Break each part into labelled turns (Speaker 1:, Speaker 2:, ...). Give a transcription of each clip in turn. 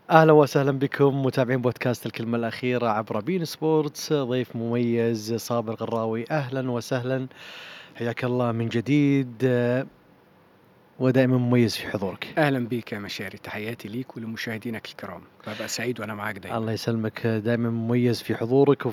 Speaker 1: اهلا وسهلا بكم متابعين بودكاست الكلمة الأخيرة عبر بين سبورتس ضيف مميز صابر غراوي اهلا وسهلا حياك الله من جديد آه، ودائما مميز في حضورك
Speaker 2: اهلا بك يا مشاري تحياتي ليك ولمشاهدينك الكرام ببقى سعيد وانا معاك دايما
Speaker 1: الله يسلمك دائما مميز في حضورك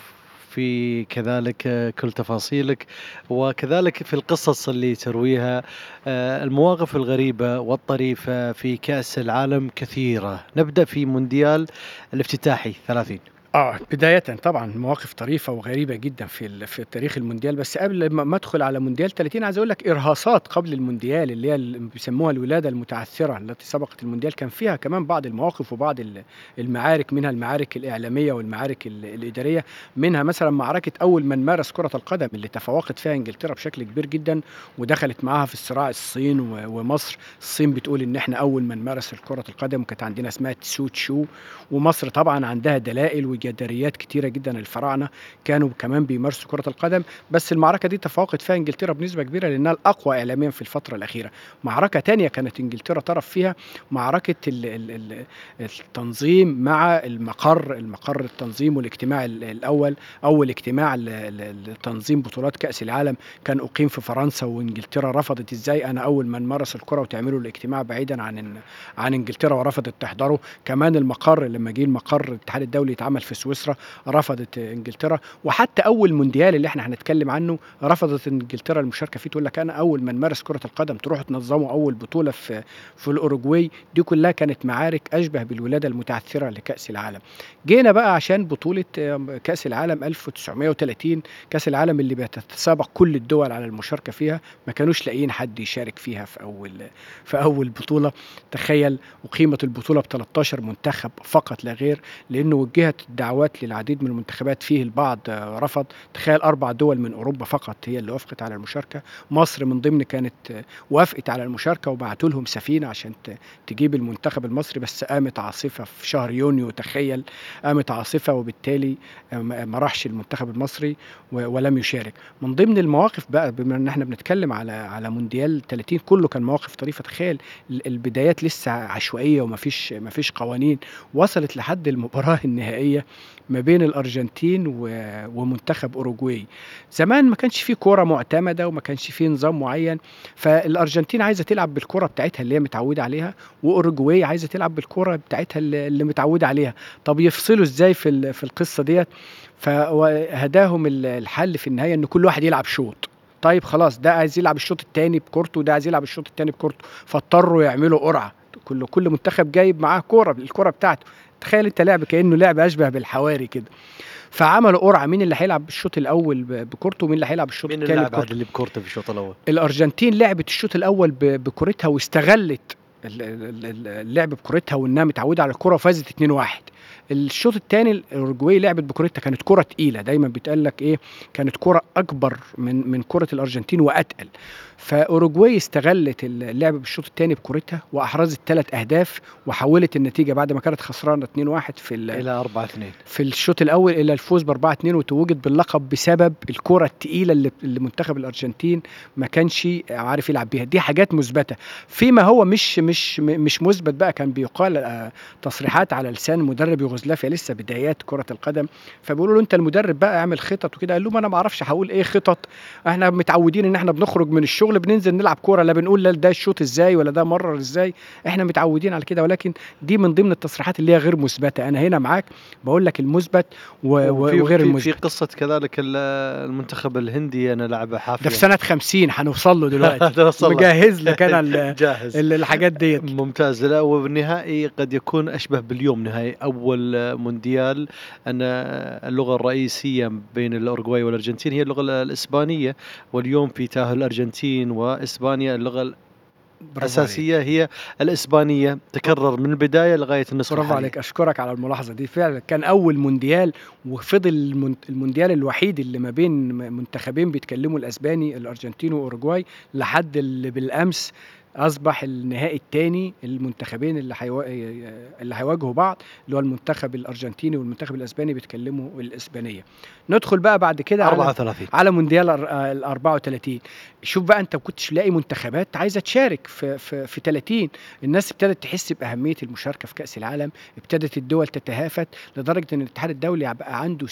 Speaker 1: وفي كذلك آه، كل تفاصيلك وكذلك في القصص اللي ترويها آه، المواقف الغريبة والطريفة في كأس العالم كثيرة نبدأ في مونديال الافتتاحي 30
Speaker 2: اه بداية طبعا مواقف طريفة وغريبة جدا في ال- في تاريخ المونديال بس قبل ما ما ادخل على مونديال 30 عايز اقول لك ارهاصات قبل المونديال اللي هي اللي بيسموها الولادة المتعثرة التي سبقت المونديال كان فيها كمان بعض المواقف وبعض ال- المعارك منها المعارك الإعلامية والمعارك ال- الإدارية منها مثلا معركة أول من مارس كرة القدم اللي تفوقت فيها إنجلترا بشكل كبير جدا ودخلت معاها في الصراع الصين و- ومصر الصين بتقول إن إحنا أول من مارس كرة القدم وكانت عندنا اسمها تسو تشو ومصر طبعا عندها دلائل وجداريات كتيره جدا الفراعنه كانوا كمان بيمارسوا كره القدم بس المعركه دي تفوقت فيها انجلترا بنسبه كبيره لانها الاقوى اعلاميا في الفتره الاخيره معركه تانية كانت انجلترا طرف فيها معركه ال ال ال التنظيم مع المقر المقر التنظيم والاجتماع ال- الاول اول اجتماع ل- ل- لتنظيم بطولات كاس العالم كان اقيم في فرنسا وانجلترا رفضت ازاي انا اول من مارس الكره وتعملوا الاجتماع بعيدا عن عن انجلترا ورفضت تحضره كمان المقر لما جه المقر الاتحاد الدولي يتعمل في سويسرا رفضت انجلترا وحتى اول مونديال اللي احنا هنتكلم عنه رفضت انجلترا المشاركه فيه تقول لك انا اول من مارس كره القدم تروحوا تنظموا اول بطوله في في الاوروجواي دي كلها كانت معارك اشبه بالولاده المتعثره لكاس العالم جينا بقى عشان بطوله آم، كاس العالم 1930 كاس العالم اللي بتتسابق كل الدول على المشاركه فيها ما كانوش لاقيين حد يشارك فيها في اول في اول بطوله تخيل اقيمت البطوله ب 13 منتخب فقط لا غير لانه وجهت الدعوات للعديد من المنتخبات فيه البعض آه، رفض تخيل اربع دول من اوروبا فقط هي اللي وافقت على المشاركه مصر من ضمن كانت آه، وافقت على المشاركه وبعتوا لهم سفينه عشان ت- تجيب المنتخب المصري بس قامت عاصفه في شهر يونيو تخيل قامت عاصفه وبالتالي آه، ما ما راحش المنتخب المصري و- ولم يشارك من ضمن المواقف بقى بما ان احنا بنتكلم على على مونديال 30 كله كان مواقف طريفه تخيل ال- البدايات لسه عشوائيه ومفيش مفيش قوانين وصلت لحد المباراه النهائيه ما بين الارجنتين و- ومنتخب اوروجواي زمان ما كانش فيه كوره معتمده وما كانش فيه نظام معين فالارجنتين عايزه تلعب بالكره بتاعتها اللي هي متعوده عليها واوروجواي عايزه تلعب بالكره بتاعتها اللي اللي متعوده عليها طب يفصلوا ازاي في ال- في القصه ديت فهداهم ال- الحل في النهايه ان كل واحد يلعب شوط طيب خلاص ده عايز يلعب الشوط الثاني بكورته وده عايز يلعب الشوط الثاني بكورته فاضطروا يعملوا قرعه كل كل منتخب جايب معاه كوره الكوره بتاعته تخيل انت لعب كانه لعب اشبه بالحواري كده فعملوا قرعه مين اللي هيلعب الشوط الاول ب- بكورته ومين اللي هيلعب الشوط
Speaker 1: مين
Speaker 2: الثاني
Speaker 1: اللاعب
Speaker 2: بكورته
Speaker 1: هذا اللي بكورته في الشوط الاول
Speaker 2: الارجنتين لعبت الشوط الاول ب- بكورتها واستغلت ال- ال- ال- اللعب بكورتها وانها متعوده على الكره وفازت 2-1 الشوط الثاني الاورجواي لعبت بكورتها كانت كره تقيله دايما بيتقال لك ايه كانت كره اكبر من من كره الارجنتين واتقل فاوروجواي استغلت اللعب بالشوط الثاني بكورتها واحرزت ثلاث اهداف وحولت النتيجه بعد ما كانت خسرانه 2-1 في ال-
Speaker 1: الى 4 2
Speaker 2: في الشوط الاول الى الفوز ب 4 2 وتوجت باللقب بسبب الكره الثقيله اللي اللي منتخب الارجنتين ما كانش عارف يلعب بيها دي حاجات مثبته فيما هو مش مش م- مش مثبت بقى كان بيقال آه، تصريحات على لسان مدرب يوغوسلافيا لسه بدايات كره القدم فبيقولوا له انت المدرب بقى اعمل خطط وكده قال لهم انا ما اعرفش هقول ايه خطط احنا متعودين ان احنا بنخرج من الشغل بننزل نلعب كوره لا بنقول لا ده الشوط ازاي ولا ده مرر ازاي احنا متعودين على كده ولكن دي من ضمن التصريحات اللي هي غير مثبته انا هنا معاك بقول لك المثبت و- و-
Speaker 1: وفي-
Speaker 2: وغير
Speaker 1: في- في
Speaker 2: المثبت
Speaker 1: قصه كذلك ال- المنتخب الهندي انا لعبه حافيه
Speaker 2: ده في سنه 50 هنوصل له دلوقتي
Speaker 1: هذا وصل له.
Speaker 2: مجهز لك انا ال-
Speaker 1: جاهز
Speaker 2: ال- الحاجات ديت
Speaker 1: ممتاز لا وبالنهائي قد يكون اشبه باليوم نهائي اول مونديال ان اللغه الرئيسيه بين الاورجواي والارجنتين هي اللغه الاسبانيه واليوم في تاهل الارجنتين واسبانيا اللغه
Speaker 2: برافو عليك.
Speaker 1: الاساسيه هي الاسبانيه تكرر من البدايه لغايه النصف
Speaker 2: برافو
Speaker 1: الحالي.
Speaker 2: عليك اشكرك على الملاحظه دي فعلا كان اول مونديال وفضل المون- المونديال الوحيد اللي ما بين م- منتخبين بيتكلموا الاسباني الارجنتين واوروجواي لحد اللي بالامس أصبح النهائي التاني المنتخبين اللي حيوا اللي هيواجهوا بعض، اللي هو المنتخب الأرجنتيني والمنتخب الأسباني بيتكلموا الإسبانية. ندخل بقى بعد كده على
Speaker 1: 34
Speaker 2: على مونديال ال 34 شوف بقى انت ما كنتش لاقي منتخبات عايزه تشارك في في في 30 الناس ابتدت تحس باهميه المشاركه في كاس العالم ابتدت الدول تتهافت لدرجه ان الاتحاد الدولي بقى عنده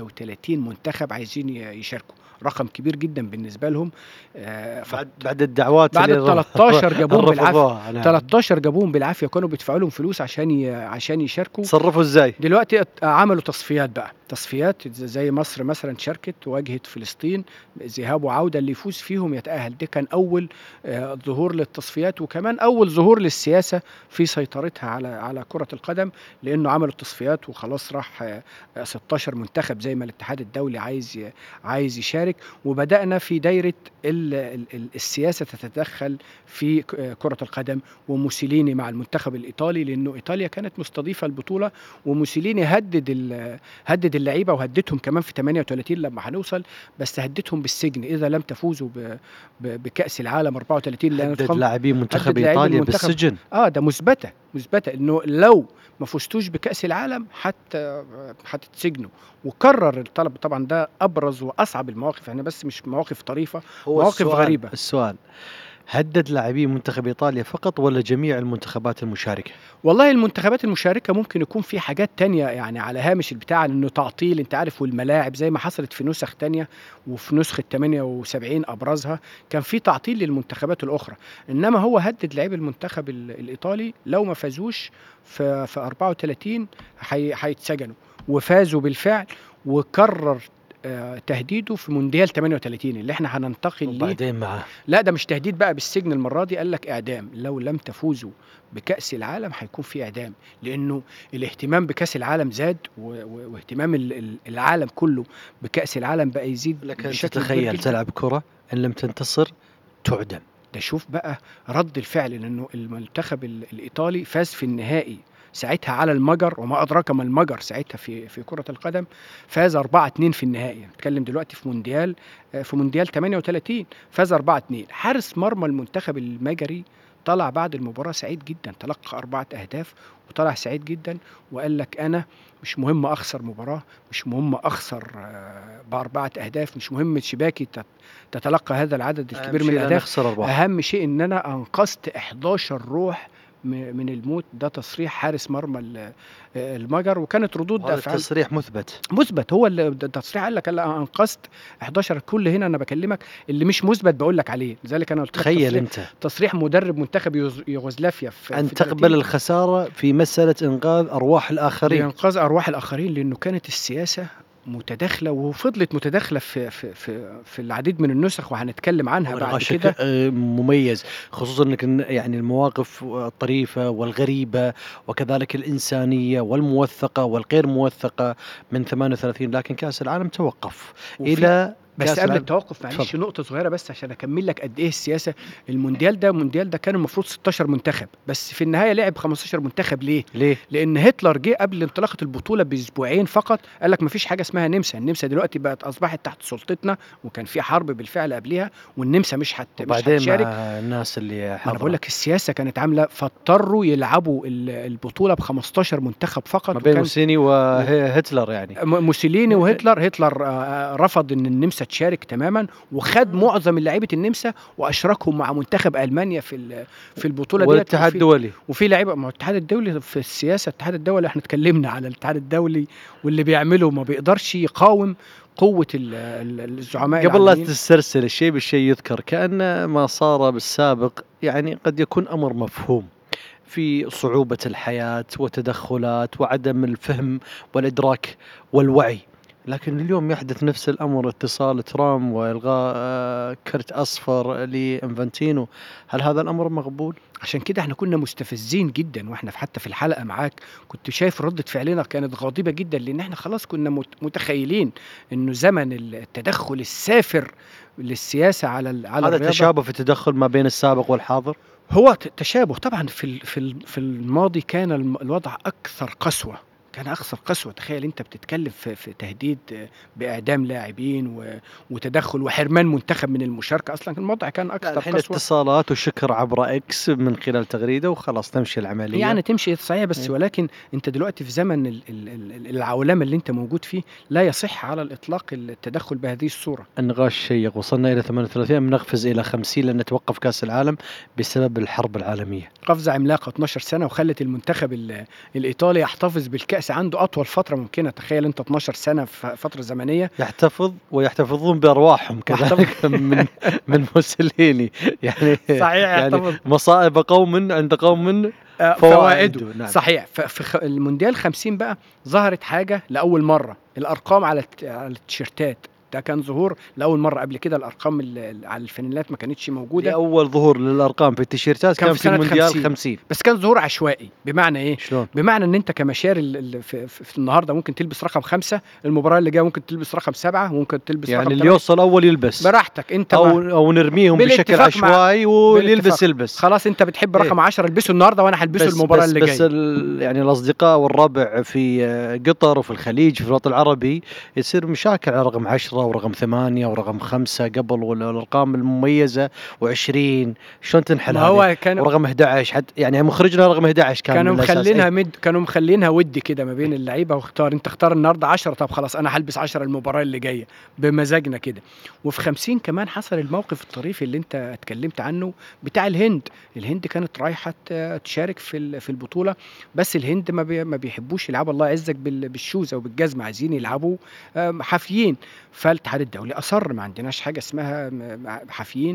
Speaker 2: 36 منتخب عايزين ي- يشاركوا رقم كبير جدا بالنسبه لهم آه، ف-
Speaker 1: بعد بعد الدعوات
Speaker 2: بعد
Speaker 1: اللي
Speaker 2: ال 13 جابوهم بالعافيه
Speaker 1: رفضوها نعم.
Speaker 2: 13 جابوهم بالعافيه كانوا بيدفعوا لهم فلوس عشان ي- عشان يشاركوا
Speaker 1: تصرفوا ازاي؟
Speaker 2: دلوقتي ات- عملوا تصفيات بقى تصفيات زي مصر مثلا شاركت واجهت فلسطين ذهاب وعوده اللي يفوز فيهم يتاهل ده كان اول آه، ظهور للتصفيات وكمان اول ظهور للسياسه في سيطرتها على على كره القدم لانه عملوا التصفيات وخلاص راح آه، آه، 16 منتخب زي ما الاتحاد الدولي عايز ي- عايز يشارك وبدانا في دايره ال- ال- ال- السياسه تتدخل في ك- آه، كره القدم وموسوليني مع المنتخب الايطالي لانه ايطاليا كانت مستضيفه البطوله وموسوليني هدد ال- هدد اللعيبه وهددهم كمان في 38 لما هنوصل بس هددهم بالسجن اذا لم تفوزوا ب- ب- بكاس العالم 34 لان
Speaker 1: هدد
Speaker 2: تقام-
Speaker 1: لاعبين منتخب
Speaker 2: هدد لاعبي
Speaker 1: ايطاليا
Speaker 2: المنتخب.
Speaker 1: بالسجن
Speaker 2: اه ده مثبته مثبته انه لو ما فزتوش بكاس العالم حتى هتتسجنوا وكرر الطلب طبعا ده ابرز واصعب المواقف يعني بس مش مواقف طريفه مواقف
Speaker 1: السؤال-
Speaker 2: غريبة.
Speaker 1: السؤال هدد لاعبين منتخب ايطاليا فقط ولا جميع المنتخبات المشاركه؟
Speaker 2: والله المنتخبات المشاركة ممكن يكون في حاجات تانية يعني على هامش البتاع انه تعطيل انت عارف والملاعب زي ما حصلت في نسخ تانية وفي نسخة 78 ابرزها كان في تعطيل للمنتخبات الاخرى انما هو هدد لعيب المنتخب ال- الايطالي لو ما فازوش في في 34 هي- هيتسجنوا وفازوا بالفعل وكرر آه، تهديده في مونديال 38 اللي احنا هننتقل ليه
Speaker 1: وبعدين معاه
Speaker 2: لا ده مش تهديد بقى بالسجن المره دي قال لك اعدام لو لم تفوزوا بكاس العالم هيكون في اعدام لانه الاهتمام بكاس العالم زاد و- و- واهتمام ال- ال- العالم كله بكاس العالم بقى يزيد
Speaker 1: لكن
Speaker 2: بشكل كبير
Speaker 1: تتخيل
Speaker 2: جداً.
Speaker 1: تلعب كره ان لم تنتصر تعدم
Speaker 2: ده شوف بقى رد الفعل لانه المنتخب ال- الايطالي فاز في النهائي ساعتها على المجر وما ادراك ما المجر ساعتها في في كره القدم فاز 4 2 في النهائي نتكلم دلوقتي في مونديال آه، في مونديال 38 فاز 4 2 حارس مرمى المنتخب المجري طلع بعد المباراه سعيد جدا تلقى اربعه اهداف وطلع سعيد جدا وقال لك انا مش مهم اخسر مباراه مش مهم اخسر آه، باربعه اهداف مش مهم شباكي تت- تتلقى هذا العدد الكبير من الاهداف
Speaker 1: نخسر اربعه
Speaker 2: اهم شيء ان انا انقذت 11 روح م- من الموت ده تصريح حارس مرمى ال- المجر وكانت ردود
Speaker 1: هذا
Speaker 2: افعال
Speaker 1: التصريح مثبت
Speaker 2: مثبت هو اللي ده التصريح قال لك قال أنا انقذت 11 كل هنا انا بكلمك اللي مش مثبت بقول لك عليه لذلك انا قلت لك
Speaker 1: تخيل
Speaker 2: تصريح,
Speaker 1: انت
Speaker 2: تصريح مدرب منتخب يوز- يوغوسلافيا في
Speaker 1: ان
Speaker 2: في
Speaker 1: تقبل
Speaker 2: 30
Speaker 1: الخساره في مساله انقاذ ارواح الاخرين
Speaker 2: لانقاذ ارواح الاخرين لانه كانت السياسه متداخله وفضلت متداخله في في في, في العديد من النسخ وهنتكلم عنها بعد
Speaker 1: ونقاشك
Speaker 2: كده
Speaker 1: آه، مميز خصوصا انك إن- يعني المواقف الطريفه والغريبه وكذلك الانسانيه والموثقه والغير موثقه من 38 لكن كاس العالم توقف
Speaker 2: وفي-
Speaker 1: الى
Speaker 2: بس
Speaker 1: كأس
Speaker 2: قبل
Speaker 1: العالم.
Speaker 2: التوقف معلش
Speaker 1: اتفضل.
Speaker 2: نقطة صغيرة بس عشان أكمل لك قد إيه السياسة المونديال ده المونديال ده كان المفروض 16 منتخب بس في النهاية لعب 15 منتخب ليه؟
Speaker 1: ليه؟
Speaker 2: لأن هتلر جه قبل انطلاقة البطولة بأسبوعين فقط قال لك مفيش حاجة اسمها نمسا، النمسا دلوقتي بقت أصبحت تحت سلطتنا وكان في حرب بالفعل قبلها والنمسا مش هت مش
Speaker 1: وبعدين
Speaker 2: هتشارك
Speaker 1: مع الناس اللي
Speaker 2: ما انا
Speaker 1: حضروا
Speaker 2: بقول لك السياسه كانت عامله فاضطروا يلعبوا ال- البطوله ب 15 منتخب فقط
Speaker 1: ما بين
Speaker 2: وكان
Speaker 1: موسيني وهتلر يعني
Speaker 2: م- موسوليني وهتلر هتلر آه، رفض ان النمسا تشارك تماما وخد معظم لعيبه النمسا واشركهم مع منتخب المانيا في ال- في البطوله ديت
Speaker 1: والاتحاد
Speaker 2: وفي-
Speaker 1: الدولي
Speaker 2: وفي لعيبه ما هو الاتحاد الدولي في السياسه الاتحاد الدولي احنا اتكلمنا على الاتحاد الدولي واللي بيعمله ما بيقدرش يقاوم قوه ال- ال- الزعماء
Speaker 1: قبل لا
Speaker 2: العالميين.
Speaker 1: تسترسل الشيء بالشيء يذكر كأن ما صار بالسابق يعني قد يكون أمر مفهوم في صعوبة الحياة وتدخلات وعدم الفهم والإدراك والوعي لكن اليوم يحدث نفس الأمر اتصال ترام وإلغاء آه، كرت أصفر لإنفانتينو هل هذا الأمر مقبول؟
Speaker 2: عشان كده احنا كنا مستفزين جدا واحنا في حتى في الحلقه معاك كنت شايف ردة فعلنا كانت غاضبه جدا لان احنا خلاص كنا مت- متخيلين انه زمن التدخل السافر للسياسه على ال- على
Speaker 1: هذا
Speaker 2: الرياضه
Speaker 1: تشابه في التدخل ما بين السابق والحاضر
Speaker 2: هو ت- تشابه طبعا في ال- في ال- في الماضي كان الم- الوضع اكثر قسوه كان أقصى القسوة، تخيل أنت بتتكلم في في تهديد بإعدام لاعبين و وتدخُّل وحرمان منتخب من المشاركة، أصلًا الموضوع كان
Speaker 1: لأ
Speaker 2: أكثر
Speaker 1: الحين
Speaker 2: قسوة.
Speaker 1: اتصالات وشكر عبر X من خلال تغريدة وخلاص تمشي العملية.
Speaker 2: يعني تمشي صحيح بس
Speaker 1: إيه.
Speaker 2: ولكن أنت دلوقتي في زمن ال ال ال العولمة اللي أنت موجود فيه، لا يصح على الإطلاق التدخُّل بهذه الصورة.
Speaker 1: النقاش شيّق، وصلنا إلى 38 بنقفز إلى 50 لأن توقّف كأس العالم بسبب الحرب العالمية.
Speaker 2: قفزة عملاقة 12 سنة وخلّت المنتخب ال الإيطالي يحتفظ بالكأس عنده أطول فترة ممكنة، تخيل أنت 12 سنة في فترة زمنية.
Speaker 1: يحتفظ ويحتفظون بأرواحهم كذلك من من موسوليني يعني
Speaker 2: صحيح
Speaker 1: يعني
Speaker 2: يحتفظ
Speaker 1: مصائب قوم عند قوم
Speaker 2: آآ
Speaker 1: فوائد
Speaker 2: فوائده،
Speaker 1: نعم.
Speaker 2: صحيح. ف في خ المونديال 50 بقى ظهرت حاجة لأول مرّة، الأرقام على الت على التيشيرتات، ده كان ظهور لأول مرّة، قبل كده الأرقام ال ال على الفانيلات ما كانتش
Speaker 1: دي
Speaker 2: موجودة.
Speaker 1: أول ظهور للأرقام في التيشيرتات
Speaker 2: كان
Speaker 1: كان
Speaker 2: في
Speaker 1: في
Speaker 2: سنة
Speaker 1: المونديال
Speaker 2: 50.
Speaker 1: 50
Speaker 2: بس كان ظهور عشوائي، بمعنى إيه؟
Speaker 1: شلون؟
Speaker 2: بمعنى إن أنت كمشاري ال ال في في في النهارده ممكن تلبس رقم 5، المباراة اللي جاية ممكن تلبس رقم 7، وممكن تلبس
Speaker 1: يعني
Speaker 2: رقم
Speaker 1: اللي
Speaker 2: 8
Speaker 1: يوصل أول يلبس
Speaker 2: براحتك أنت
Speaker 1: أو
Speaker 2: ما
Speaker 1: أو نرميهم بشكل
Speaker 2: بالاتفاق مع
Speaker 1: عشوائي واللي يلبس
Speaker 2: بالاتفاق.
Speaker 1: يلبس.
Speaker 2: خلاص أنت بتحب
Speaker 1: إيه.
Speaker 2: رقم 10 البسه النهارده وأنا هالبسه
Speaker 1: بس
Speaker 2: المباراة
Speaker 1: بس
Speaker 2: اللي
Speaker 1: بس
Speaker 2: جاية.
Speaker 1: ال يعني الأصدقاء والربع في قطر وفي الخليج في الوطن العربي يصير مشاكل على رقم 10 ورقم 8 ورقم 5 قبل والأرقام المميزة و20 شلون تنحل
Speaker 2: ما
Speaker 1: هذه؟
Speaker 2: هو كانوا
Speaker 1: ورقم 11 حتى يعني مخرجنا رقم 11 كان
Speaker 2: كانوا
Speaker 1: من الأساس.
Speaker 2: مخلينها
Speaker 1: إيه.
Speaker 2: مد كانوا مخلينها ودي كده ما بين اللعيبه واختار انت اختار النهارده 10 طب خلاص انا هلبس 10 المباراه اللي جايه بمزاجنا كده وفي 50 كمان حصل الموقف الطريف اللي انت اتكلمت عنه بتاع الهند الهند كانت رايحه ت- تشارك في ال- في البطوله بس الهند ما بي ما بيحبوش يلعبوا الله يعزك بال- بالشوز او بالجزمه عايزين يلعبوا آم، حافيين فالاتحاد الدولي اصر ما عندناش حاجه اسمها م- م- حافيين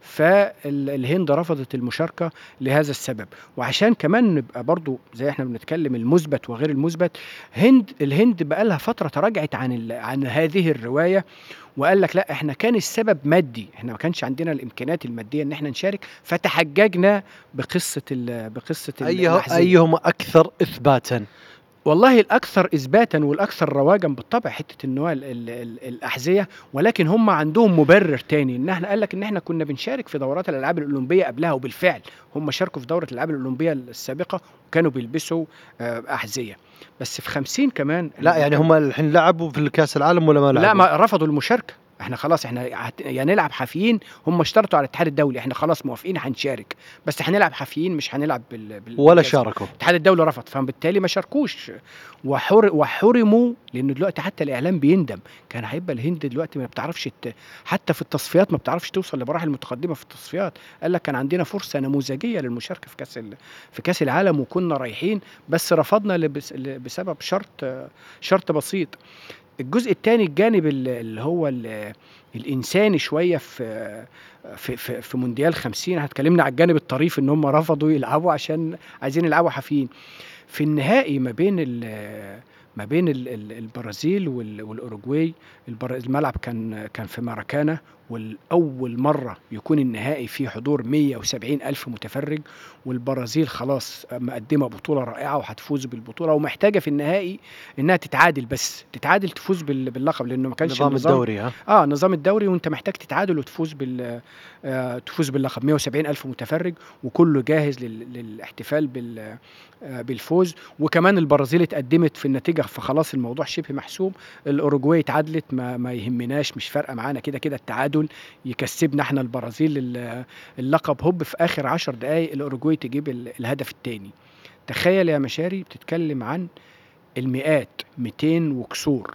Speaker 2: فالهند رفضت المشاركه لهذا السبب وعشان كمان نبقى برضو زي احنا بنتكلم المثبت وغير المثبت هند الهند بقى لها فتره تراجعت عن ال- عن هذه الروايه وقال لك لا احنا كان السبب مادي احنا ما كانش عندنا الامكانيات الماديه ان احنا نشارك فتحججنا بقصه ال- بقصه ال-
Speaker 1: أيه
Speaker 2: الأحزاب.
Speaker 1: أيهما أكثر إثباتا؟
Speaker 2: والله الأكثر إثباتا والأكثر رواجا بالطبع حتة إن هو ال ال ال الأحذية ولكن هم عندهم مبرر تاني إن إحنا قال لك إن إحنا كنا بنشارك في دورات الألعاب الأولمبية قبلها وبالفعل هم شاركوا في دورة الألعاب الأولمبية السابقة وكانوا بيلبسوا آه، أحذية بس في 50 كمان
Speaker 1: لا يعني هم الحين لعبوا في الكأس العالم ولا ما لعبوا؟
Speaker 2: لا ما رفضوا المشاركة احنا خلاص احنا هت- يا نلعب حافيين هم اشترطوا على الاتحاد الدولي احنا خلاص موافقين هنشارك بس هنلعب حافيين مش هنلعب بال, بال
Speaker 1: ولا
Speaker 2: بالجزمة.
Speaker 1: شاركوا
Speaker 2: الاتحاد الدولي رفض فبالتالي ما شاركوش وحر وحرموا لانه دلوقتي حتى الاعلام بيندم كان هيبقى الهند دلوقتي ما بتعرفش ت... حتى في التصفيات ما بتعرفش توصل لمراحل متقدمه في التصفيات قال لك كان عندنا فرصه نموذجيه للمشاركه في كاس ال... في كاس العالم وكنا رايحين بس رفضنا لبس... ل- بسبب شرط شرط بسيط الجزء الثاني الجانب ال- اللي هو ال- الانساني شويه في في في, في مونديال 50 احنا اتكلمنا على الجانب الطريف ان هم رفضوا يلعبوا عشان عايزين يلعبوا حافيين في النهائي ما بين ال- ما بين ال- ال- البرازيل وال- والاوروجواي البر- الملعب كان كان في ماراكانا والأول مرة يكون النهائي فيه حضور 170 ألف متفرج والبرازيل خلاص مقدمة بطولة رائعة وهتفوز بالبطولة ومحتاجة في النهائي إنها تتعادل بس تتعادل تفوز بال- باللقب لأنه ما كانش
Speaker 1: نظام
Speaker 2: النظام
Speaker 1: الدوري ها
Speaker 2: اه نظام الدوري وانت محتاج تتعادل وتفوز بال آه تفوز باللقب 170 الف متفرج وكله جاهز لل... للاحتفال بال آه بالفوز وكمان البرازيل اتقدمت في النتيجه فخلاص الموضوع شبه محسوم الاوروجواي اتعادلت ما, ما يهمناش مش فارقه معانا كده كده التعادل يكسبنا احنا البرازيل ال- اللقب هوب في اخر 10 دقائق الاوروجواي تجيب ال- الهدف الثاني تخيل يا مشاري بتتكلم عن المئات 200 وكسور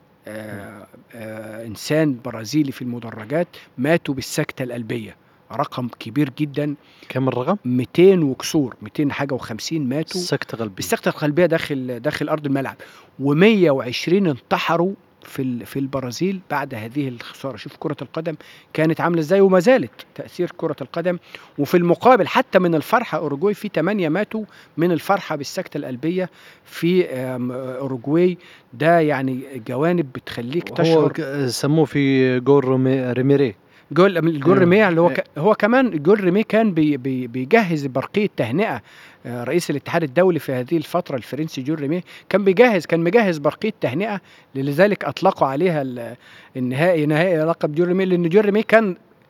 Speaker 2: آه آه انسان برازيلي في المدرجات ماتوا بالسكته القلبيه رقم كبير جدا
Speaker 1: كم الرقم؟
Speaker 2: 200 وكسور 200 حاجه و50 ماتوا
Speaker 1: سكتة قلبية
Speaker 2: بالسكته القلبيه داخل داخل ارض الملعب و120 انتحروا في ال- في البرازيل بعد هذه الخساره شوف كره القدم كانت عامله ازاي وما زالت تاثير كره القدم وفي المقابل حتى من الفرحه اوروجواي في 8 ماتوا من الفرحه بالسكته القلبيه في آم، اوروجواي ده يعني جوانب بتخليك
Speaker 1: هو
Speaker 2: تشعر
Speaker 1: ك- سموه في جول رومي- ريميري
Speaker 2: جول الجول
Speaker 1: مم.
Speaker 2: ريميه اللي هو ك... هو كمان الجول ريميه كان بي... بي... بيجهز برقيه تهنئه آه، رئيس الاتحاد الدولي في هذه الفتره الفرنسي جول ريميه كان بيجهز كان مجهز برقيه تهنئه لذلك اطلقوا عليها ال- النهائي نهائي لقب جول ريميه لان جول ريميه كان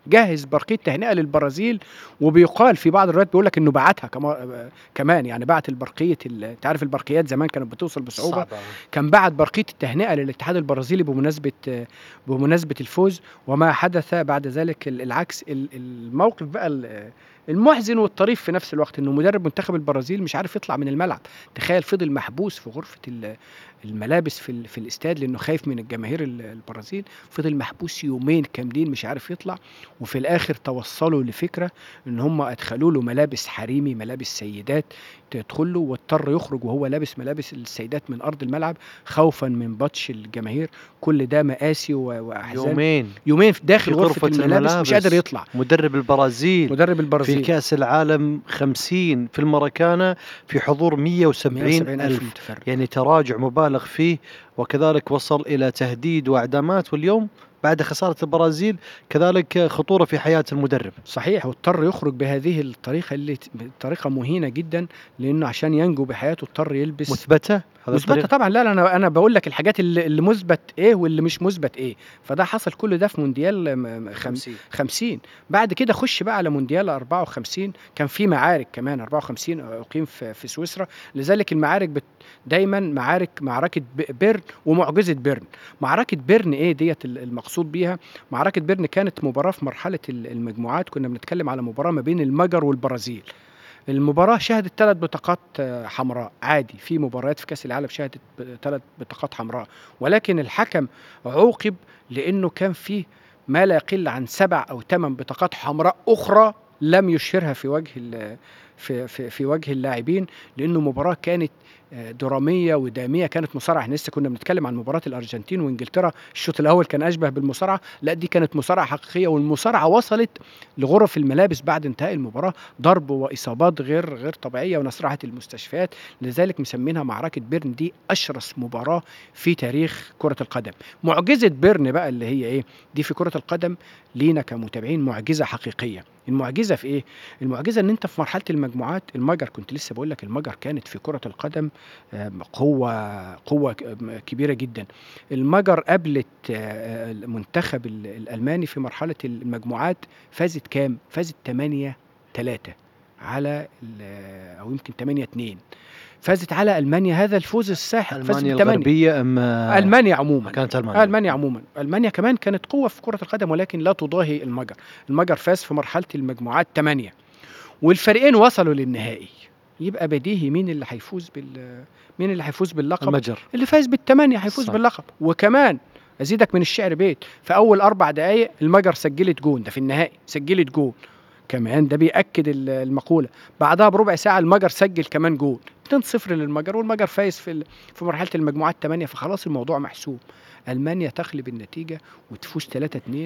Speaker 2: جهز برقيه تهنئه للبرازيل وبيقال في بعض الروايات بيقول لك انه بعتها كما كمان يعني بعت البرقيه ال- انت عارف البرقيات زمان كانت بتوصل بصعوبه
Speaker 1: صعبة.
Speaker 2: كان بعت برقيه التهنئه للاتحاد البرازيلي بمناسبه بمناسبه الفوز وما حدث بعد ذلك ال- العكس ال- الموقف بقى ال- المحزن والطريف في نفس الوقت انه مدرب منتخب البرازيل مش عارف يطلع من الملعب تخيل فضل محبوس في غرفه ال- الملابس في ال- في الاستاد لانه خايف من الجماهير ال- البرازيل فضل محبوس يومين كاملين مش عارف يطلع وفي الاخر توصلوا لفكره ان هم ادخلوا له ملابس حريمي ملابس سيدات تدخل له واضطر يخرج وهو لابس ملابس السيدات من ارض الملعب خوفا من بطش الجماهير كل ده مآسي و- واحزان
Speaker 1: يومين
Speaker 2: يومين في داخل
Speaker 1: في
Speaker 2: غرفه
Speaker 1: غرفة
Speaker 2: الملابس مش
Speaker 1: الملابس.
Speaker 2: قادر يطلع
Speaker 1: مدرب البرازيل
Speaker 2: مدرب
Speaker 1: في
Speaker 2: البرازيل
Speaker 1: كأس العالم 50 في المراكانة في حضور 170
Speaker 2: 170
Speaker 1: ألف
Speaker 2: متفرج
Speaker 1: يعني تراجع مبالغ فيه وكذلك وصل إلى تهديد وإعدامات واليوم بعد خسارة البرازيل كذلك خطورة في حياة المدرب
Speaker 2: صحيح واضطر يخرج بهذه الطريقه اللي ت- طريقه مهينه جدا لانه عشان ينجو بحياته اضطر يلبس
Speaker 1: مثبتة هذا
Speaker 2: مثبته
Speaker 1: الطريق
Speaker 2: طبعا لا لا انا انا بقول لك الحاجات اللي, اللي مثبت ايه واللي مش مثبت ايه فده حصل كل ده في مونديال م- م- خم-
Speaker 1: 50
Speaker 2: 50 بعد كده خش بقى على مونديال 54 كان في معارك كمان 54 اقيم في, في سويسرا لذلك المعارك بت دايما معارك معركه ب- بيرن ومعجزه بيرن معركه بيرن ايه ديت ال- المقصود بيها معركه بيرن كانت مباراه في مرحله ال- المجموعات كنا بنتكلم على مباراه ما بين المجر والبرازيل المباراة شهدت ثلاث بطاقات آه، حمراء عادي في مباريات في كأس العالم شهدت ثلاث بطاقات حمراء ولكن الحكم عوقب لأنه كان فيه ما لا يقل عن سبع أو ثمان بطاقات حمراء أخرى لم يشهرها في وجه ال- في في في وجه اللاعبين لأنه مباراة كانت آه، درامية ودامية كانت مصارعة احنا لسه كنا بنتكلم عن مباراة الأرجنتين وإنجلترا الشوط الأول كان أشبه بالمصارعة لا دي كانت مصارعة حقيقية والمصارعة وصلت لغرف الملابس بعد انتهاء المباراة ضرب واصابات غير غير طبيعيه وناس راحت المستشفيات لذلك مسمينها معركه بيرن دي اشرس مباراه في تاريخ كره القدم معجزه بيرن بقى اللي هي ايه دي في كره القدم لينا كمتابعين معجزه حقيقيه المعجزه في ايه المعجزه ان انت في مرحله المجموعات المجر كنت لسه بقول لك المجر كانت في كره القدم آم، قوه قوه ك- آم، كبيره جدا المجر قابلت آه، المنتخب ال- الالماني في مرحله المجموعات فازت كام؟ فازت 8 3 على ال- او يمكن 8 2 فازت على المانيا هذا الفوز الساحق فازت
Speaker 1: ألمانيا
Speaker 2: بثمانية.
Speaker 1: الغربية أم
Speaker 2: المانيا عموما
Speaker 1: كانت ألمانيا
Speaker 2: المانيا عموما المانيا كمان كانت قوه في كره القدم ولكن لا تضاهي المجر المجر فاز في مرحله المجموعات 8 والفريقين وصلوا للنهائي يبقى بديهي مين اللي هيفوز بال مين اللي هيفوز باللقب
Speaker 1: المجر
Speaker 2: اللي فاز بالثمانية هيفوز
Speaker 1: صح.
Speaker 2: باللقب وكمان ازيدك من الشعر بيت في اول اربع دقائق المجر سجلت جون ده في النهائي سجلت جون كمان ده بيأكد ال- المقولة بعدها بربع ساعة المجر سجل كمان جون 2-0 للمجر والمجر فايز في ال- في مرحلة المجموعات 8 فخلاص الموضوع محسوم ألمانيا تغلب النتيجة وتفوز 3-2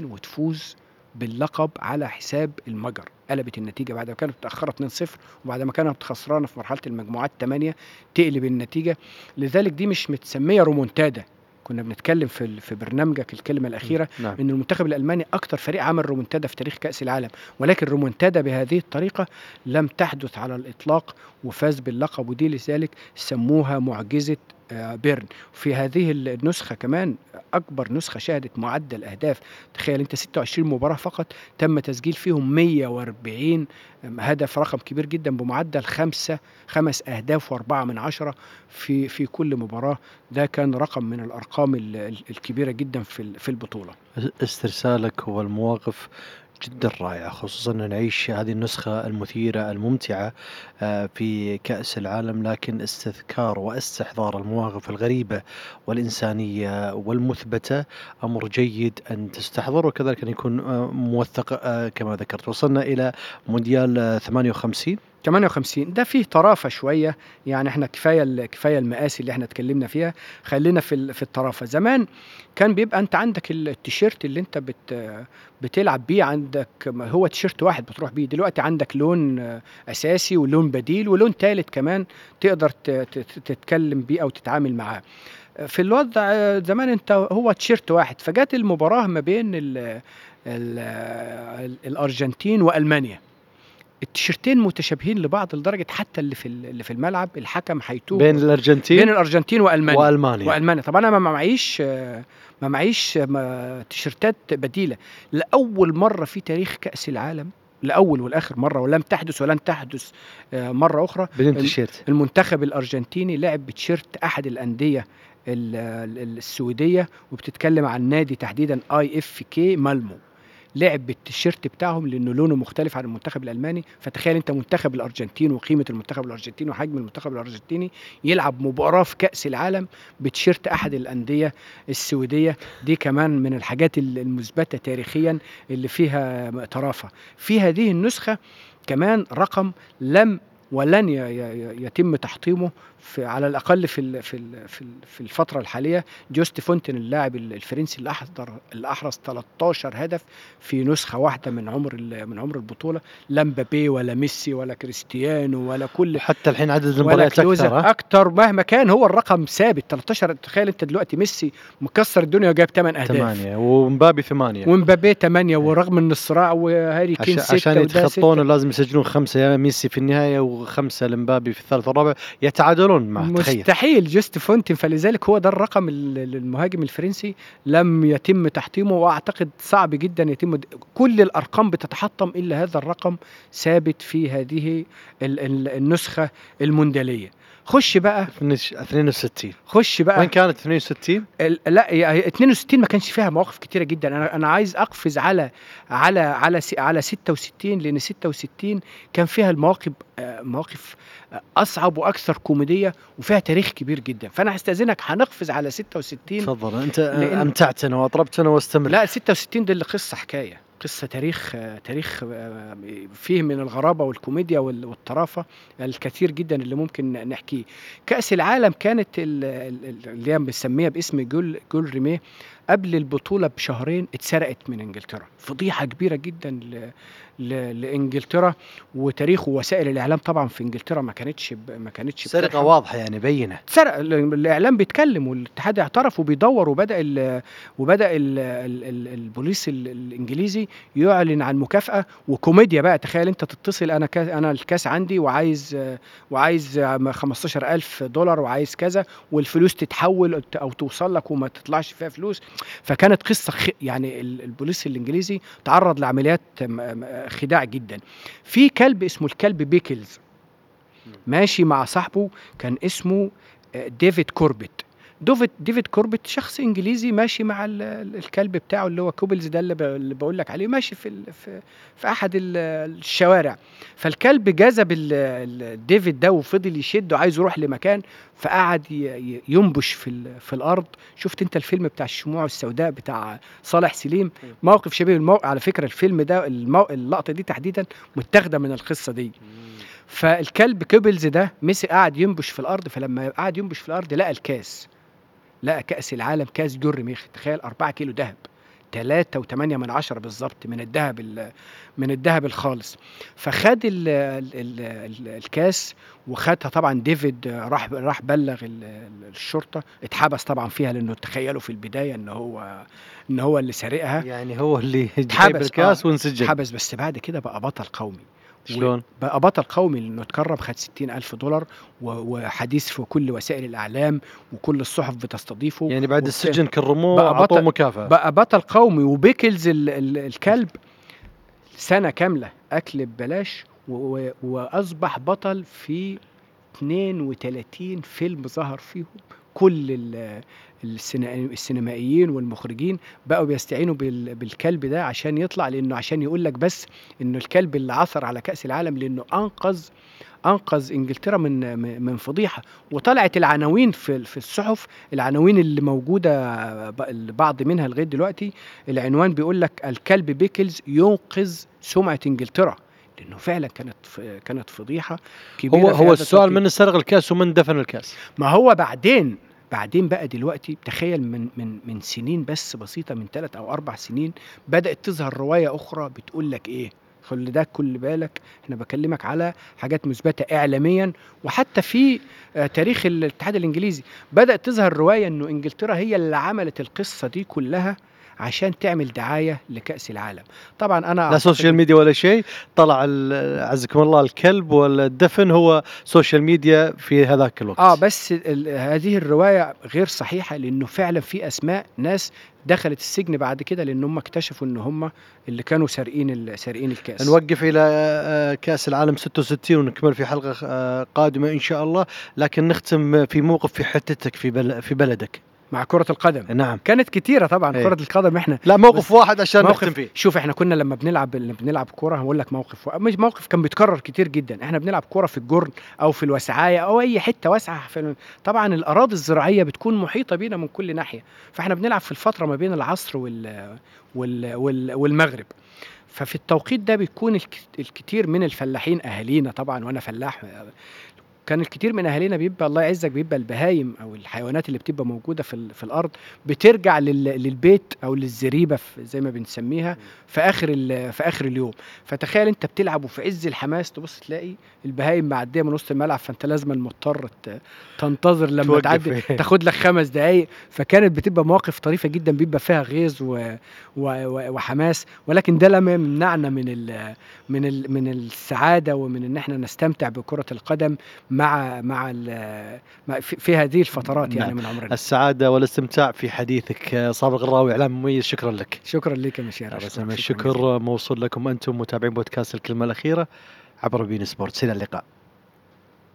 Speaker 2: وتفوز باللقب على حساب المجر قلبت النتيجة بعد ما كانت متأخرة 2-0 وبعد ما كانت خسرانة في مرحلة المجموعات 8 تقلب النتيجة لذلك دي مش متسمية رومونتادا كنا بنتكلم في ال- في برنامجك الكلمة الأخيرة
Speaker 1: نعم
Speaker 2: ان المنتخب الالماني اكثر فريق عمل رومونتادا في تاريخ كاس العالم ولكن رومونتادا بهذه الطريقه لم تحدث على الاطلاق وفاز باللقب ودي لذلك سموها معجزه آه، بيرن في هذه النسخه كمان اكبر نسخه شهدت معدل اهداف تخيل انت 26 مباراه فقط تم تسجيل فيهم 140 هدف رقم كبير جدا بمعدل خمسة خمس اهداف واربعة من عشرة في في كل مباراه ده كان رقم من الارقام ال- ال- الكبيره جدا في ال- في البطوله
Speaker 1: استرسالك والمواقف جدا رائعة خصوصا أن نعيش هذه النسخة المثيرة الممتعة آه، في كأس العالم لكن استذكار واستحضار المواقف الغريبة والإنسانية والمثبتة أمر جيد أن تستحضر وكذلك أن يكون آه، موثق آه، كما ذكرت وصلنا إلى مونديال آه، 58
Speaker 2: 58 ده فيه طرافه شويه يعني احنا كفايه ال- كفايه المآسي اللي احنا اتكلمنا فيها خلينا في ال- في الطرافه زمان كان بيبقى انت عندك ال- التيشيرت اللي انت بت بتلعب بيه عندك ما هو تيشيرت واحد بتروح بيه دلوقتي عندك لون آه، اساسي ولون بديل ولون ثالث كمان تقدر ت- ت- تتكلم بيه او تتعامل معاه في الوضع آه، زمان انت هو تيشيرت واحد فجت المباراه ما بين ال ال ال الارجنتين والمانيا التيشيرتين متشابهين لبعض لدرجة حتى اللي في ال اللي في الملعب الحكم هيتوه
Speaker 1: بين الأرجنتين
Speaker 2: بين الأرجنتين وألمانيا.
Speaker 1: وألمانيا.
Speaker 2: وألمانيا، طب أنا ما ما معييش ما معييش ما تيشيرتات بديلة، لأول مرة في تاريخ كأس العالم لأول والآخر مرة ولم تحدث ولن تحدث آآ مرة أخرى
Speaker 1: بدون
Speaker 2: ال
Speaker 1: تيشيرت.
Speaker 2: المنتخب الأرجنتيني لعب بتيشيرت أحد الأندية ال ال السويدية وبتتكلم عن نادي تحديدًا IFK مالمو، لعب بالتيشيرت بتاعهم لأنه لونه مختلف عن المنتخب الألماني، فتخيل أنت منتخب الأرجنتين وقيمة المنتخب الأرجنتيني وحجم المنتخب الأرجنتيني يلعب مباراة في كأس العالم بتيشيرت أحد الأندية السويدية، دي كمان من الحاجات ال المثبتة تاريخيًا اللي فيها طرافة. في هذه النسخة كمان رقم لم ولن ي ي يتم تحطيمه في على الأقل في ال في ال في ال في الفترة الحالية، جوست فونتين اللاعب ال الفرنسي اللي أحضر اللي أحرز 13 هدف في نسخة واحدة من عمر ال من عمر البطولة، لا مبابي ولا ميسي ولا كريستيانو ولا كل
Speaker 1: حتى الحين عدد
Speaker 2: ولا
Speaker 1: المباريات
Speaker 2: كلوزا
Speaker 1: أكثر ها؟
Speaker 2: أكتر مهما كان هو الرقم ثابت 13 تخيل أنت دلوقتي ميسي مكسر الدنيا وجايب 8 أهداف
Speaker 1: 8 ومبابي 8
Speaker 2: ومبابي 8 ورغم ان الصراع وهاري كين
Speaker 1: عشان
Speaker 2: 6
Speaker 1: عشان
Speaker 2: وده
Speaker 1: يتخطونه
Speaker 2: 6
Speaker 1: لازم يسجلون خمسة يا ميسي في النهاية وخمسة لمبابي في الثالث والرابع يتعادلون معه تخيل
Speaker 2: مستحيل جوست فونتين فلذلك هو ده الرقم ال- ال- المهاجم الفرنسي لم يتم تحطيمه واعتقد صعب جدا يتم د- كل الارقام بتتحطم الا هذا الرقم ثابت في هذه ال- ال- النسخه الموندياليه خش بقى
Speaker 1: 62
Speaker 2: خش بقى
Speaker 1: وين كانت 62
Speaker 2: ال- لا هي 62 ما كانش فيها مواقف كتيره جدا انا انا عايز اقفز على على على س- على 66 لان 66 كان فيها المواقف آه، مواقف آه، اصعب واكثر كوميديه وفيها تاريخ كبير جدا فانا هستاذنك هنقفز على 66
Speaker 1: تفضل انت
Speaker 2: لأن-
Speaker 1: امتعتنا واطربتنا واستمر
Speaker 2: لا 66 دي اللي قصه حكايه قصه تاريخ آه، تاريخ آه، فيه من الغرابه والكوميديا وال- والطرافه الكثير جدا اللي ممكن نحكيه كاس العالم كانت ال- ال- ال- اللي هي بنسميها باسم جول جول ريميه قبل البطوله بشهرين اتسرقت من انجلترا فضيحه كبيره جدا ل... ل... لانجلترا وتاريخ ووسائل الاعلام طبعا في انجلترا ما كانتش ب... ما كانتش
Speaker 1: سرقة
Speaker 2: بترحم.
Speaker 1: واضحة يعني بينة
Speaker 2: اتسرق ال- الاعلام بيتكلم والاتحاد اعترف وبيدور وبدا ال وبدا ال ال ال البوليس ال الانجليزي يعلن عن مكافاه وكوميديا بقى تخيل انت تتصل انا كاس انا الكاس عندي وعايز آه، وعايز آه، 15000 دولار وعايز كذا والفلوس تتحول او توصل لك وما تطلعش فيها فلوس فكانت قصه خ... يعني ال- البوليس الانجليزي تعرض لعمليات م- م- خداع جدا في كلب اسمه الكلب بيكلز ماشي مع صاحبه كان اسمه آه، ديفيد كوربت ديفيد ديفيد كوربت شخص انجليزي ماشي مع ال- ال- الكلب بتاعه اللي هو كوبلز ده اللي, ب- اللي بقول لك عليه ماشي في ال- في, في احد ال- الشوارع فالكلب جذب ال- ال- ديفيد ده وفضل يشده عايز يروح لمكان فقعد ي- ي- ينبش في ال- في الارض شفت انت الفيلم بتاع الشموع السوداء بتاع صالح سليم موقف شبيه الموقف على فكره الفيلم ده المو... اللقطه دي تحديدا متاخده من القصه دي فالكلب كيبلز ده مسك قعد ينبش في الارض فلما قعد ينبش في الارض لقى الكاس لقى كاس العالم كاس جر ميخ تخيل 4 كيلو ذهب 3.8 من عشرة بالظبط من الذهب ال- من الذهب الخالص فخد ال ال ال ال الكاس وخدها طبعا ديفيد راح راح بلغ ال- ال- الشرطه اتحبس طبعا فيها لانه تخيلوا في البدايه ان هو ان هو اللي سارقها
Speaker 1: يعني هو اللي جايب
Speaker 2: اتحبس،
Speaker 1: الكاس
Speaker 2: آه.
Speaker 1: وانسجن
Speaker 2: اتحبس بس بعد كده بقى بطل قومي
Speaker 1: شلون؟
Speaker 2: بقى بطل قومي لانه اتكرم خد 60 ألف دولار و- وحديث في كل وسائل الإعلام وكل الصحف بتستضيفه
Speaker 1: يعني بعد
Speaker 2: وبت-
Speaker 1: السجن كرموه
Speaker 2: بقى
Speaker 1: اعطوه
Speaker 2: بطل-
Speaker 1: مكافأة
Speaker 2: بقى بطل قومي وبيكلز ال ال الكلب سنة كاملة أكل ببلاش و- و- وأصبح بطل في 32 فيلم ظهر فيهم كل ال- السينا- السينمائيين والمخرجين بقوا بيستعينوا بال- بالكلب ده عشان يطلع لانه عشان يقول لك بس انه الكلب اللي عثر على كاس العالم لانه انقذ انقذ انجلترا من من فضيحه وطلعت العناوين في في الصحف العناوين اللي موجوده ب- البعض منها لغايه دلوقتي العنوان بيقول لك الكلب بيكلز ينقذ سمعه انجلترا لانه فعلا كانت ف- كانت فضيحه كبيره
Speaker 1: هو
Speaker 2: في
Speaker 1: هو
Speaker 2: هذا
Speaker 1: السؤال
Speaker 2: التوقيت.
Speaker 1: من سرق الكاس ومن دفن الكاس
Speaker 2: ما هو بعدين بعدين بقى دلوقتي تخيل من من من سنين بس بسيطه من ثلاث او اربع سنين بدات تظهر روايه اخرى بتقول لك ايه خلي ده كل بالك انا بكلمك على حاجات مثبته اعلاميا وحتى في آه، تاريخ الاتحاد الانجليزي بدات تظهر روايه انه انجلترا هي اللي عملت القصه دي كلها عشان تعمل دعاية لكأس العالم. طبعًا أنا
Speaker 1: لا
Speaker 2: أعتقد
Speaker 1: سوشيال
Speaker 2: إن
Speaker 1: ميديا ولا شيء، طلع ال أعزكم الله الكلب والّا الدفن هو سوشيال ميديا في هذاك
Speaker 2: آه،
Speaker 1: الوقت.
Speaker 2: بس ال هذه الرواية غير صحيحة لأنه فعلًا في أسماء ناس دخلت السجن بعد كده لأن هم اكتشفوا إن هم اللي كانوا سارقين ال سارقين الكأس.
Speaker 1: نوقف إلى آآ كأس العالم 66 ونكمل في حلقة آآ قادمة إن شاء الله، لكن نختم في موقف في حتتك في بل في بلدك.
Speaker 2: مع كرة القدم.
Speaker 1: نعم.
Speaker 2: كانت كتيرة طبعًا
Speaker 1: إيه.
Speaker 2: كرة القدم إحنا
Speaker 1: لأ موقف
Speaker 2: بس
Speaker 1: واحد عشان نختم
Speaker 2: موقف
Speaker 1: فيه.
Speaker 2: شوف إحنا كنا لمّا بنلعب ال بنلعب كورة هاقول لك موقف و مش موقف كان بيتكرر كتير جدًا، إحنا بنلعب كورة في الجُرن أو في الوسعاية أو أي حتة واسعة في ال طبعًا الأراضي الزراعية بتكون محيطة بينا من كل ناحية، فإحنا بنلعب في الفترة ما بين العصر وال وال وال والمغرب. ففي التوقيت ده بيكون الك الكتير من الفلاحين أهالينا طبعًا وأنا فلاح كان الكتير من أهالينا بيبقى الله يعزك بيبقى البهايم أو الحيوانات اللي بتبقى موجودة في ال في الأرض بترجع لل للبيت أو للزريبة ف زي ما بنسميها في آخر ال في آخر اليوم. فتخيل أنت بتلعب وفي عز الحماس تبُص تلاقي البهايم معدية من وسط الملعب فأنت لازمًا مضطر ت تنتظر لمّا
Speaker 1: توقف
Speaker 2: تعدي
Speaker 1: إيه.
Speaker 2: تاخد لك 5 دقايق، فكانت بتبقى مواقف طريفة جدًا بيبقى فيها غيظ و و و وحماس، ولكن ده لم يمنعنا من ال من ال من السعادة ومن إن إحنا نستمتع بكرة القدم مع مع ال م في في هذه الفترات يعني
Speaker 1: نعم.
Speaker 2: من عمرنا.
Speaker 1: السعادة والاستمتاع في حديثك صابغ الراوي إعلام مميز شكرًا لك.
Speaker 2: شكرًا ليك يا مشير،
Speaker 1: الله
Speaker 2: أشكرك
Speaker 1: يسلمك،
Speaker 2: شكرًا جزيلًا.
Speaker 1: الشكر موصول لكم أنتم متابعين بودكاست الكلمة الأخيرة عبر بين سبورتس، إلى اللقاء.